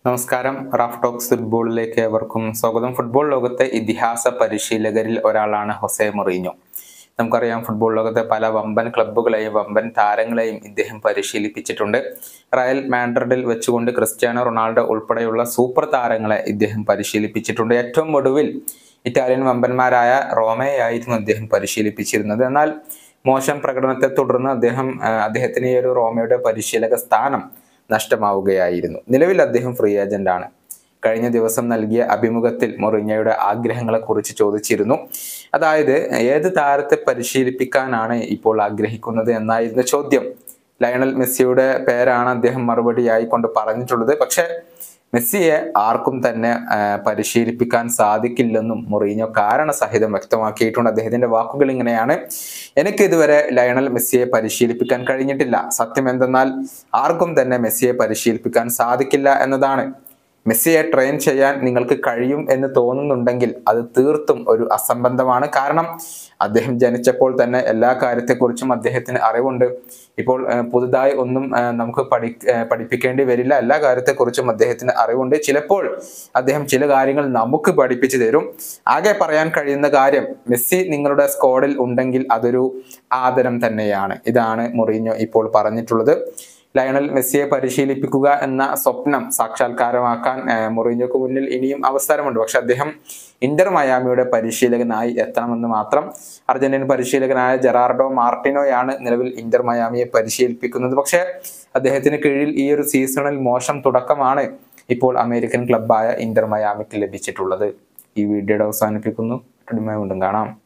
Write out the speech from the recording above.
നമസ്കാരം Raf talks ഫുട്ബോളിലേക്ക് ഏവർക്കും സ്വാഗതം ഫുട്ബോൾ ലോകത്തെ ഇതിഹാസ പരിശീലകരിൽ ഒരാളാണ് ഹൊസെ മൊറീഞ്ഞോ നമുക്കറിയാം ഫുട്ബോൾ ലോകത്തെ പല വമ്പൻ ക്ലബ്ബുകളെയും വമ്പൻ താരങ്ങളെയും ഇദ്ദേഹം പരിശീലിപ്പിച്ചിട്ടുണ്ട് റയൽ മാൻഡ്രിഡിൽ വെച്ചുകൊണ്ട് ക്രിസ്ത്യാനോ റൊണാൾഡോ ഉൾപ്പെടെയുള്ള സൂപ്പർ താരങ്ങളെ ഇദ്ദേഹം പരിശീലിപ്പിച്ചിട്ടുണ്ട് ഏറ്റവും ഒടുവിൽ ഇറ്റാലിയൻ വമ്പന്മാരായ റോമയായിരുന്നു അദ്ദേഹം പരിശീലിപ്പിച്ചിരുന്നത് എന്നാൽ മോശം പ്രകടനത്തെ തുടർന്ന് അദ്ദേഹം ആ, അദ്ദേഹത്തിന് ഈ ഒരു റോമയുടെ പരിശീലക സ്ഥാനം നഷ്ടമാവുകയായിരുന്നു നിലവിൽ അദ്ദേഹം ഫ്രീ ഏജന്റ് ആണ് കഴിഞ്ഞ ദിവസം നൽകിയ അഭിമുഖത്തിൽ മൊറിഞ്ഞയുടെ ആഗ്രഹങ്ങളെ കുറിച്ച് ചോദിച്ചിരുന്നു അതായത് ഏത് താരത്തെ പരിശീലിപ്പിക്കാനാണ് ഇപ്പോൾ ആഗ്രഹിക്കുന്നത് എന്നായിരുന്നു ചോദ്യം ലയണൽ മെസ്സിയുടെ പേരാണ് അദ്ദേഹം മറുപടിയായി കൊണ്ട് പറഞ്ഞിട്ടുള്ളത് പക്ഷെ മെസ്സിയെ ആർക്കും തന്നെ ആ, പരിശീലിപ്പിക്കാൻ സാധിക്കില്ലെന്നും മൊറീഞ്ഞോ കാരണസഹിതം വ്യക്തമാക്കിയിട്ടുണ്ട് അദ്ദേഹത്തിന്റെ വാക്കുകൾ ഇങ്ങനെയാണ് എനിക്ക് ഇതുവരെ ലയണൽ മെസ്സിയെ പരിശീലിപ്പിക്കാൻ കഴിഞ്ഞിട്ടില്ല സത്യം എന്തെന്നാൽ ആർക്കും തന്നെ മെസ്സിയെ പരിശീലിപ്പിക്കാൻ സാധിക്കില്ല എന്നതാണ് മെസ്സിയെ ട്രെയിൻ ചെയ്യാൻ നിങ്ങൾക്ക് കഴിയും എന്ന് തോന്നുന്നുണ്ടെങ്കിൽ അത് തീർത്തും ഒരു അസംബന്ധമാണ് കാരണം അദ്ദേഹം ജനിച്ചപ്പോൾ തന്നെ എല്ലാ കാര്യത്തെക്കുറിച്ചും അദ്ദേഹത്തിന് അറിവുണ്ട് ഇപ്പോൾ ഏഹ്, പുതുതായി ഒന്നും ഏഹ്, നമുക്ക് പഠി ഏഹ്, പഠിപ്പിക്കേണ്ടി വരില്ല എല്ലാ കാര്യത്തെക്കുറിച്ചും അദ്ദേഹത്തിന് അറിവുണ്ട് ചിലപ്പോൾ അദ്ദേഹം ചില കാര്യങ്ങൾ നമുക്ക് പഠിപ്പിച്ചു തരും ആകെ പറയാൻ കഴിയുന്ന കാര്യം മെസ്സി നിങ്ങളുടെ സ്ക്വാഡിൽ ഉണ്ടെങ്കിൽ അതൊരു ആദരം തന്നെയാണ് ഇതാണ് മൊറീഞ്ഞോ ഇപ്പോൾ പറഞ്ഞിട്ടുള്ളത് ലയണൽ മെസ്സിയെ പരിശീലിപ്പിക്കുക എന്ന സ്വപ്നം സാക്ഷാത്കാരമാക്കാൻ ഏഹ്, മൊറീഞ്ഞോക്ക് മുന്നിൽ ഇനിയും അവസരമുണ്ട് പക്ഷെ അദ്ദേഹം ഇന്റർ മയാമിയുടെ പരിശീലകനായി എത്തണമെന്ന് മാത്രം അർജന്റീൻ പരിശീലകനായ ജെറാർഡോ മാർട്ടിനോയാണ് നിലവിൽ ഇന്റർ മയാമിയെ പരിശീലിപ്പിക്കുന്നത് പക്ഷേ അദ്ദേഹത്തിന് കീഴിൽ ഈ ഒരു സീസണിൽ മോശം തുടക്കമാണ് ഇപ്പോൾ അമേരിക്കൻ ക്ലബായ ഇന്റർ മയാമിക്ക് ലഭിച്ചിട്ടുള്ളത് ഈ വീഡിയോയുടെ അവസാനിപ്പിക്കുന്നു വീണ്ടും കാണാം